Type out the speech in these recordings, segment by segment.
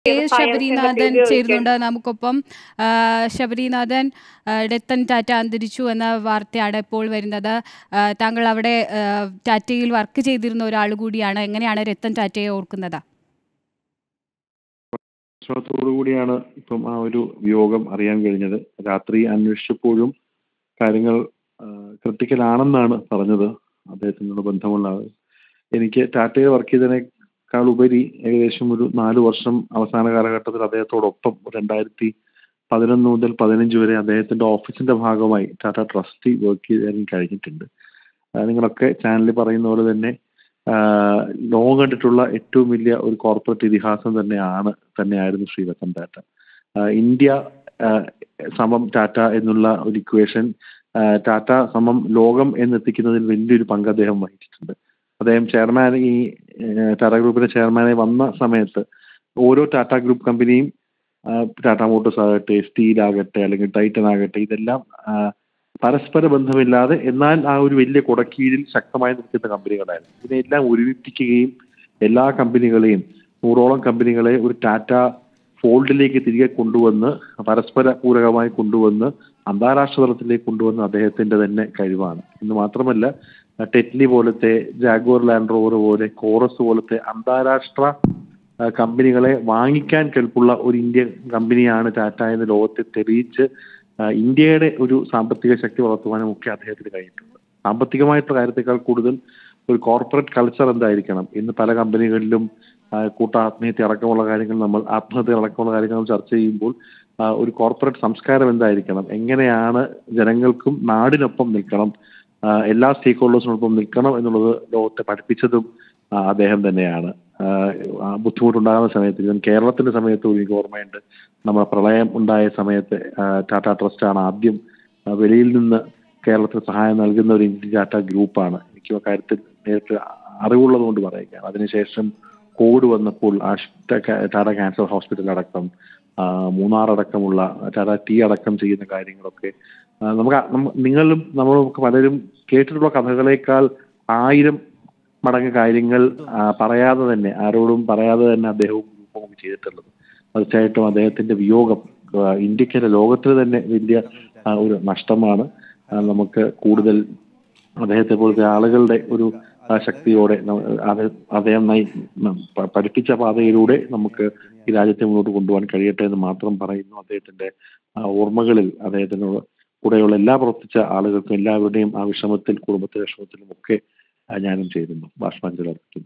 K Sabarinathan ചേരുന്നുണ്ട് നമുക്കൊപ്പം ആ, ശബരിനാഥൻ ആ, രത്തൻ ടാറ്റ അന്തരിച്ചു എന്ന വാർത്തയാണ് ഇപ്പോൾ വരുന്നത് ആ, താങ്കൾ അവിടെ ആ, ടാറ്റയിൽ വർക്ക് ചെയ്തിരുന്ന ഒരാൾ കൂടിയാണ് എങ്ങനെയാണ് രത്തൻ ടാറ്റയെ ഓർക്കുന്നത് വിശ്വാസത്തോടു കൂടിയാണ് ഇപ്പം ആ ഒരു വിയോഗം അറിയാൻ കഴിഞ്ഞത് രാത്രി അന്വേഷിച്ചപ്പോഴും കാര്യങ്ങൾ ക്രിട്ടിക്കൽ ആണെന്നാണ് പറഞ്ഞത് അദ്ദേഹത്തിനോട് ബന്ധമുള്ള ആൾ. എനിക്ക് ടാറ്റയിൽ വർക്ക് ചെയ്തതിനേക്കാൾ ഉപരി ഏകദേശം ഒരു നാല് വർഷം അവസാന കാലഘട്ടത്തിൽ അദ്ദേഹത്തോടൊപ്പം രണ്ടായിരത്തി പതിനൊന്ന് മുതൽ പതിനഞ്ച് വരെ അദ്ദേഹത്തിന്റെ ഓഫീസിന്റെ ഭാഗമായി ടാറ്റ ട്രസ്റ്റി വർക്ക് ചെയ്യാൻ കഴിഞ്ഞിട്ടുണ്ട് ആ, നിങ്ങളൊക്കെ ചാനലിൽ പറയുന്ന പോലെ തന്നെ ആ, ലോകം കണ്ടിട്ടുള്ള ഏറ്റവും വലിയ ഒരു കോർപ്പറേറ്റ് ഇതിഹാസം തന്നെയാണ് തന്നെയായിരുന്നു ശ്രീ രത്തൻ ടാറ്റ ആ, ഇന്ത്യ ആ, സമം ടാറ്റ എന്നുള്ള ഒരു ഇക്വേഷൻ ടാറ്റ സമം ലോകം എന്നെത്തിക്കുന്നതിൽ വലിയൊരു പങ്ക് അദ്ദേഹം വഹിച്ചിട്ടുണ്ട് അദ്ദേഹം ചെയർമാൻ ഈ ആ, ടാറ്റ ഗ്രൂപ്പിന്റെ ചെയർമാനായി വന്ന സമയത്ത് ഓരോ ടാറ്റ ഗ്രൂപ്പ് കമ്പനിയും ആ, ടാറ്റ മോട്ടോഴ്സ് ആകട്ടെ സ്റ്റീൽ ആകട്ടെ അല്ലെങ്കിൽ ടൈറ്റൻ ആകട്ടെ ഇതെല്ലാം ആ, പരസ്പര ബന്ധമില്ലാതെ എന്നാൽ ആ ഒരു വലിയ കുടക്കീഴിൽ ശക്തമായി നിൽക്കുന്ന കമ്പനികളായിരുന്നു ഇതിനെല്ലാം ഒരുമിപ്പിക്കുകയും എല്ലാ കമ്പനികളെയും നൂറോളം കമ്പനികളെ ഒരു ടാറ്റ ഫോൾഡിലേക്ക് തിരികെ കൊണ്ടുവന്ന് പരസ്പര പൂരകമായി കൊണ്ടുവന്ന് അന്താരാഷ്ട്ര തലത്തിലേക്ക് കൊണ്ടുവന്ന അദ്ദേഹത്തിന്റെ തന്നെ കഴിവാണ് എന്ന് മാത്രമല്ല ടെറ്റ്ലി പോലത്തെ ജാഗോർ ലാൻഡ് റോവർ പോലെ കോറസ് പോലത്തെ അന്താരാഷ്ട്ര ആ, കമ്പനികളെ വാങ്ങിക്കാൻ കെൽപ്പുള്ള ഒരു ഇന്ത്യൻ കമ്പനിയാണ് ടാറ്റ എന്ന് ലോകത്തെ തെളിയിച്ച് ആ, ഇന്ത്യയുടെ ഒരു സാമ്പത്തിക ശക്തി വളർത്തുവാനും ഒക്കെ അദ്ദേഹത്തിന് കഴിഞ്ഞിട്ടുണ്ട് സാമ്പത്തികമായിട്ടുള്ള കാര്യത്തെക്കാൾ കൂടുതൽ ഒരു കോർപ്പറേറ്റ് കൾച്ചർ എന്തായിരിക്കണം ഇന്ന് പല കമ്പനികളിലും ആ, കൂട്ട ആത്മഹത്യ അടക്കമുള്ള കാര്യങ്ങൾ നമ്മൾ ആത്മഹത്യ അടക്കമുള്ള കാര്യങ്ങൾ നമ്മൾ ചർച്ച ചെയ്യുമ്പോൾ ആ, ഒരു കോർപ്പറേറ്റ് സംസ്കാരം എന്തായിരിക്കണം എങ്ങനെയാണ് ജനങ്ങൾക്കും നാടിനൊപ്പം നിൽക്കണം ആ, എല്ലാ സ്റ്റേക്ക് ഹോൾഡേഴ്സിനൊപ്പം നിൽക്കണം എന്നുള്ളത് ലോകത്തെ പഠിപ്പിച്ചതും ആ, അദ്ദേഹം തന്നെയാണ് ആ, ആ ബുദ്ധിമുട്ടുണ്ടാകുന്ന സമയത്ത് ഇവൻ കേരളത്തിന്റെ സമയത്ത് എനിക്ക് ഓർമ്മയുണ്ട് നമ്മുടെ പ്രളയം ഉണ്ടായ സമയത്ത് ആ, ടാറ്റ ട്രസ്റ്റാണ് ആദ്യം ആ, വെളിയിൽ നിന്ന് കേരളത്തിന് സഹായം നൽകുന്ന ഒരു ഇന്ത്യൻ ടാറ്റ ഗ്രൂപ്പാണ് എനിക്ക് ആ കാര്യത്തിൽ നേരിട്ട് അറിവുള്ളത് കൊണ്ട് പറയുകയാണ് അതിനുശേഷം കോവിഡ് വന്നപ്പോൾ ആഷ് ടാറ്റ ക്യാൻസർ ഹോസ്പിറ്റൽ അടക്കം ആ, മൂന്നാർ അടക്കമുള്ള ടാറ്റ ടീ അടക്കം ചെയ്യുന്ന കാര്യങ്ങളൊക്കെ ആ, നമുക്ക് ആ- നമ്മ- നിങ്ങളും നമ്മളും ഒക്കെ പലരും കേട്ടിട്ടുള്ള കഥകളേക്കാൾ ആയിരം മടങ്ങ് കാര്യങ്ങൾ ആ, പറയാതെ തന്നെ ആരോടും പറയാതെ തന്നെ അദ്ദേഹവും ഗ്രൂപ്പും ചെയ്തിട്ടുള്ളത് തീർച്ചയായിട്ടും അദ്ദേഹത്തിന്റെ വിയോഗം ആ, ഇന്ത്യക്കല്ല ലോകത്തിന് തന്നെ വലിയ ആ, ഒരു നഷ്ടമാണ് ആ, നമുക്ക് കൂടുതൽ അദ്ദേഹത്തെ പോലത്തെ ആളുകളുടെ ഒരു ആ, ശക്തിയോടെ ന- അത് അദ്ദേഹം നയി ന- പ- പഠിപ്പിച്ച പാതയിലൂടെ നമുക്ക് ഈ രാജ്യത്തെ മുന്നോട്ട് കൊണ്ടുപോകാൻ കഴിയട്ടെ എന്ന് മാത്രം പറയുന്നു അദ്ദേഹത്തിന്റെ ആ, ഓർമ്മകളിൽ അദ്ദേഹത്തിനോട് കൂടെയുള്ള എല്ലാ പ്രവർത്തിച്ച ആളുകൾക്കും എല്ലാവരുടെയും ആ വിഷമത്തിൽ കുടുംബത്തിലെ വിഷമത്തിലും ഒക്കെ ആ, ഞാനും ചേരുന്നു ബാഷ്പാഞ്ജലി അർപ്പിക്കുന്നു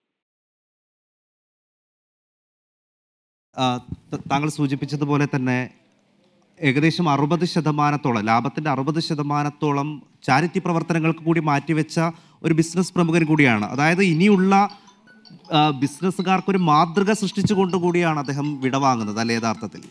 ആ, ത- താങ്കൾ സൂചിപ്പിച്ചതുപോലെ തന്നെ ഏകദേശം അറുപത് ശതമാനത്തോളം ലാഭത്തിന്റെ അറുപത് ശതമാനത്തോളം ചാരിറ്റി പ്രവർത്തനങ്ങൾക്ക് കൂടി മാറ്റിവെച്ച ഒരു ബിസിനസ് പ്രമുഖൻ കൂടിയാണ് അതായത് ഇനിയുള്ള ആ, ബിസിനസ്സുകാർക്കൊരു മാതൃക സൃഷ്ടിച്ചുകൊണ്ട് കൂടിയാണ് അദ്ദേഹം വിടവാങ്ങുന്നത് അല്ലെ യഥാർത്ഥത്തിൽ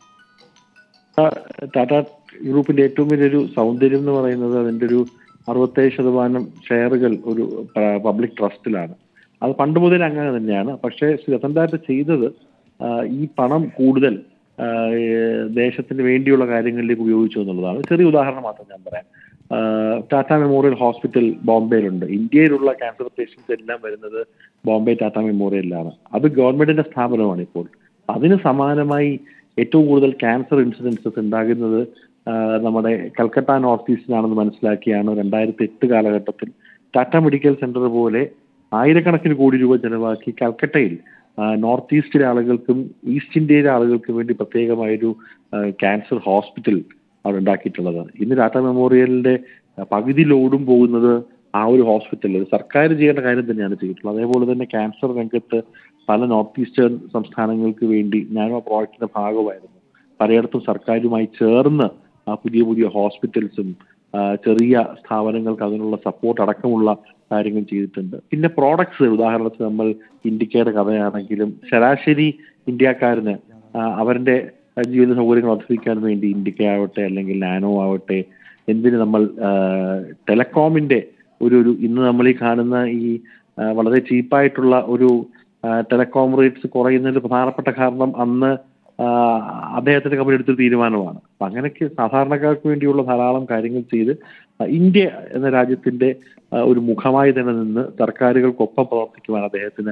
ആ, ടാറ്റ ഗ്രൂപ്പിന്റെ ഏറ്റവും വലിയൊരു സൗന്ദര്യം എന്ന് പറയുന്നത് അതിന്റെ ഒരു അറുപത്തേഴ് ശതമാനം ഷെയറുകൾ ഒരു പബ്ലിക് ട്രസ്റ്റിലാണ് അത് പണ്ട് മുതൽ അങ്ങനെ തന്നെയാണ് പക്ഷേ ശ്രീ രത്തൻ ടാറ്റ ചെയ്തത് ആ, ഈ പണം കൂടുതൽ ആ, ഏഹ്, ദേശത്തിന് വേണ്ടിയുള്ള കാര്യങ്ങളിലേക്ക് ഉപയോഗിച്ചു എന്നുള്ളതാണ് ചെറിയ ഉദാഹരണം മാത്രം ഞാൻ പറയാം ആ, ടാറ്റ മെമ്മോറിയൽ ഹോസ്പിറ്റൽ ബോംബെയിലുണ്ട് ഇന്ത്യയിലുള്ള ക്യാൻസർ പേഷ്യൻസ് എല്ലാം വരുന്നത് ബോംബെ ടാറ്റ മെമ്മോറിയലിലാണ് അത് ഗവൺമെന്റിന്റെ സ്ഥാപനമാണ് ഇപ്പോൾ അതിന് സമാനമായി ഏറ്റവും കൂടുതൽ ക്യാൻസർ ഇൻസിഡൻസസ് ഉണ്ടാകുന്നത് ആ, നമ്മുടെ കൽക്കട്ട നോർത്ത് ഈസ്റ്റിലാണെന്ന് മനസ്സിലാക്കിയാണ് രണ്ടായിരത്തി എട്ട് കാലഘട്ടത്തിൽ ടാറ്റ മെഡിക്കൽ സെന്റർ പോലെ ആയിരക്കണക്കിന് കോടി രൂപ ചെലവാക്കി കൽക്കട്ടയിൽ ആ, നോർത്ത് ഈസ്റ്റിലെ ആളുകൾക്കും ഈസ്റ്റ് ഇന്ത്യയിലെ ആളുകൾക്കും വേണ്ടി പ്രത്യേകമായൊരു ആ, ക്യാൻസർ ഹോസ്പിറ്റൽ അവിടെ ഉണ്ടാക്കിയിട്ടുള്ളത് ഇന്ന് ടാറ്റ മെമ്മോറിയലിന്റെ ആ, പകുതി ലോഡും പോകുന്നത് ആ ഒരു ഹോസ്പിറ്റലിൽ സർക്കാർ ചെയ്യേണ്ട കാര്യം തന്നെയാണ് ചെയ്തിട്ടുള്ളത് അതേപോലെ തന്നെ ക്യാൻസർ രംഗത്ത് പല നോർത്ത് ഈസ്റ്റേൺ സംസ്ഥാനങ്ങൾക്ക് വേണ്ടി ഞാനും ആ പ്രോജക്റ്റിന്റെ ഭാഗമായിരുന്നു പലയിടത്തും സർക്കാരുമായി ചേർന്ന് ആ പുതിയ പുതിയ ഹോസ്പിറ്റൽസും ആ, ചെറിയ സ്ഥാപനങ്ങൾക്ക് അതിനുള്ള സപ്പോർട്ട് അടക്കമുള്ള കാര്യങ്ങൾ ചെയ്തിട്ടുണ്ട് പിന്നെ പ്രോഡക്ട്സ് ഉദാഹരണത്തിന് നമ്മൾ ഇന്ത്യക്കയുടെ കഥയാണെങ്കിലും ശരാശരി ഇന്ത്യക്കാരന് ആ, അവരുടെ ജീവിത സൗകര്യങ്ങൾ വർദ്ധിപ്പിക്കാൻ വേണ്ടി ഇന്ത്യക്ക ആവട്ടെ അല്ലെങ്കിൽ നാനോ ആവട്ടെ എന്തിന് നമ്മൾ ടെലകോമിന്റെ ഒരു ഒരു ഇന്ന് നമ്മൾ ഈ കാണുന്ന ഈ ആ, വളരെ ചീപ്പായിട്ടുള്ള ഒരു ടെലകോം റേറ്റ്സ് കുറയുന്നതിന്റെ പ്രധാനപ്പെട്ട കാരണം അന്ന് ആ, അദ്ദേഹത്തിന്റെ കമ്പനി എടുത്തൊരു തീരുമാനമാണ് അപ്പൊ അങ്ങനെയൊക്കെ സാധാരണക്കാർക്ക് വേണ്ടിയുള്ള ധാരാളം കാര്യങ്ങൾ ചെയ്ത് ആ, ഇന്ത്യ എന്ന രാജ്യത്തിന്റെ ആ, ഒരു മുഖമായി തന്നെ നിന്ന് സർക്കാരുകൾക്കൊപ്പം പ്രവർത്തിക്കുവാൻ അദ്ദേഹത്തിന്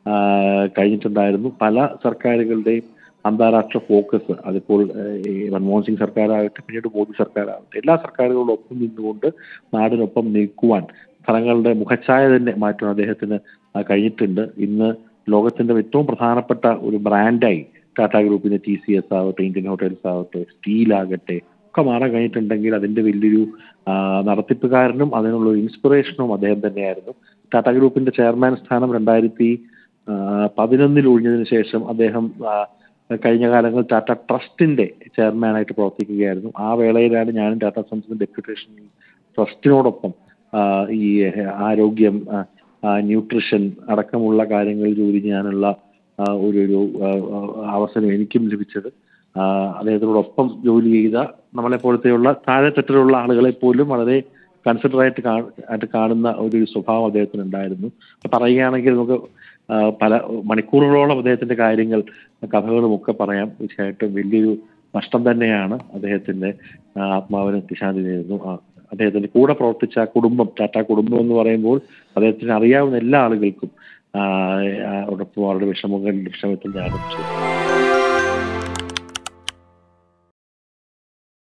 ആ, കഴിഞ്ഞിട്ടുണ്ടായിരുന്നു പല സർക്കാരുകളുടെയും അന്താരാഷ്ട്ര ഫോക്കസ് അതിപ്പോൾ ഏഹ്, ഈ മൻമോഹൻ സിംഗ് സർക്കാരാകട്ടെ പിന്നീട് മോദി സർക്കാരാകട്ടെ എല്ലാ സർക്കാരുകളോടൊപ്പം നിന്നുകൊണ്ട് നാടിനൊപ്പം നിൽക്കുവാൻ സ്ഥലങ്ങളുടെ മുഖച്ഛായ തന്നെ മാറ്റാൻ അദ്ദേഹത്തിന് ആ, കഴിഞ്ഞിട്ടുണ്ട് ഇന്ന് ലോകത്തിന്റെ ഏറ്റവും പ്രധാനപ്പെട്ട ഒരു ബ്രാൻഡായി ടാറ്റ ഗ്രൂപ്പിന്റെ ടി സി എസ് ആവട്ടെ ഇന്ത്യൻ ഹോട്ടൽസ് ആവട്ടെ സ്റ്റീൽ ആകട്ടെ ഒക്കെ മാറാൻ കഴിഞ്ഞിട്ടുണ്ടെങ്കിൽ അതിന്റെ വലിയൊരു ആ, നടത്തിപ്പുകാരനും അതിനുള്ള ഒരു ഇൻസ്പിറേഷനും അദ്ദേഹം തന്നെയായിരുന്നു ടാറ്റ ഗ്രൂപ്പിന്റെ ചെയർമാൻ സ്ഥാനം രണ്ടായിരത്തി പതിനൊന്നിൽ ഒഴിഞ്ഞതിന് ശേഷം അദ്ദേഹം ആ, കഴിഞ്ഞ കാലങ്ങൾ ടാറ്റ ട്രസ്റ്റിന്റെ ചെയർമാനായിട്ട് പ്രവർത്തിക്കുകയായിരുന്നു ആ വേളയിലാണ് ഞാനും ടാറ്റ സൺസിന്റെ ഡെപ്യൂട്ടേഷൻ ട്രസ്റ്റിനോടൊപ്പം ആ, ഈ ആരോഗ്യം ആ, ആ, ന്യൂട്രിഷൻ അടക്കമുള്ള കാര്യങ്ങളിൽ ജോലി ചെയ്യാനുള്ള ആ, ഒരു ഒരു ആ, ആ, അവസരം എനിക്കും ലഭിച്ചത് ആ, അദ്ദേഹത്തിനോടൊപ്പം ജോലി ചെയ്ത നമ്മളെ പോലത്തെയുള്ള താഴെത്തട്ടിലുള്ള ആളുകളെ പോലും വളരെ കൺസിഡർ ആയിട്ട് കാ- ആയിട്ട് കാണുന്ന ഒരു സ്വഭാവം അദ്ദേഹത്തിന് ഉണ്ടായിരുന്നു അപ്പൊ പറയുകയാണെങ്കിൽ നമുക്ക് ആ, പല മണിക്കൂറുകളോളം അദ്ദേഹത്തിന്റെ കാര്യങ്ങൾ കഥകളും ഒക്കെ പറയാം തീർച്ചയായിട്ടും വലിയൊരു നഷ്ടം തന്നെയാണ് അദ്ദേഹത്തിന്റെ ആ, ആത്മാവിന് ശാന്തി നേരുന്നു ആ, അദ്ദേഹത്തിന്റെ കൂടെ പ്രവർത്തിച്ച ആ കുടുംബം ടാറ്റ കുടുംബം എന്ന് പറയുമ്പോൾ അദ്ദേഹത്തിന് അറിയാവുന്ന എല്ലാ ആളുകൾക്കും ആ, ആ, ഒപ്പം അവരുടെ വിഷമങ്ങൾ വിഷമത്തിൽ ഞാനും ചേർന്നു